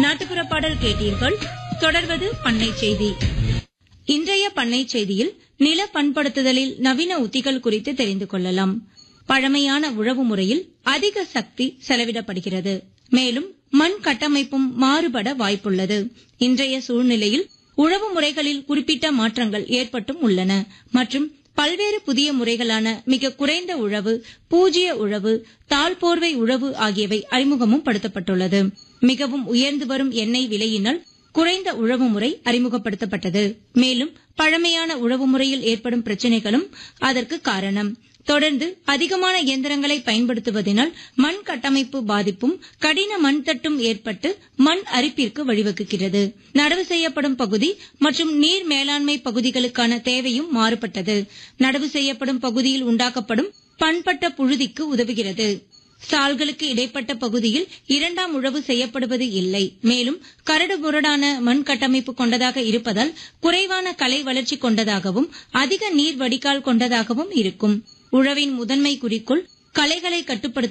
நாட்டுப்புற பாடல் கேட்டீர்கள் தொடர்வது பண்ணை செய்தி இன்றைய பண்ணை செய்தியில் நில பண்படுத்துதலில் நவீன உத்திகள் குறித்து தெரிந்து கொள்ளலாம் பழமையான உழவு முறையில் அதிக சக்தி செலவிடப்படுகிறது மேலும் மண் கட்டமைப்பும் மாறுபட வாய்ப்புள்ளது இன்றைய சூழ்நிலையில் உழவு முறைகளில் குறிப்பிட்ட மாற்றங்கள் ஏற்பட்டும் உள்ளன மற்றும் பல்வேறு புதிய முறைகளான மிக குறைந்த உழவு பூஜ்ய உழவு தாழ்போர்வை உழவு ஆகியவை அறிமுகமும் படுத்தப்பட்டுள்ளது மிகவும் உயர்ந்து வரும் எண்ணெய் விலையினால் குறைந்த உழவு முறை அறிமுகப்படுத்தப்பட்டது மேலும் பழமையான உழவு முறையில் ஏற்படும் பிரச்சனைகளும் அதற்கு காரணம் தொடர்ந்து அதிகமான இயந்திரங்களை பயன்படுத்துவதனால் மண் கட்டமைப்பு பாதிப்பும் கடின மண் தட்டும் ஏற்பட்டு மண் அரிப்பிற்கு வழிவகுக்கிறது நடவு செய்யப்படும் பகுதி மற்றும் நீர் மேலாண்மை பகுதிகளுக்கான தேவையும் மாறுபட்டது நடவு செய்யப்படும் பகுதியில் உண்டாக்கப்படும் பண்பட்ட புழுதிக்கு உதவுகிறது சால்களுக்கு இடைப்பட்ட பகுதியில் இரண்டாம் உழவு செய்யப்படுவது இல்லை மேலும் கரடு முரடான மண் கட்டமைப்பு கொண்டதாக இருப்பதால் குறைவான கலை வளர்ச்சி கொண்டதாகவும் அதிக நீர் வடிகால் கொண்டதாகவும் இருக்கும் உழவின் முதன்மை குறிக்கோள் களைகளை கட்டுப்படுத்த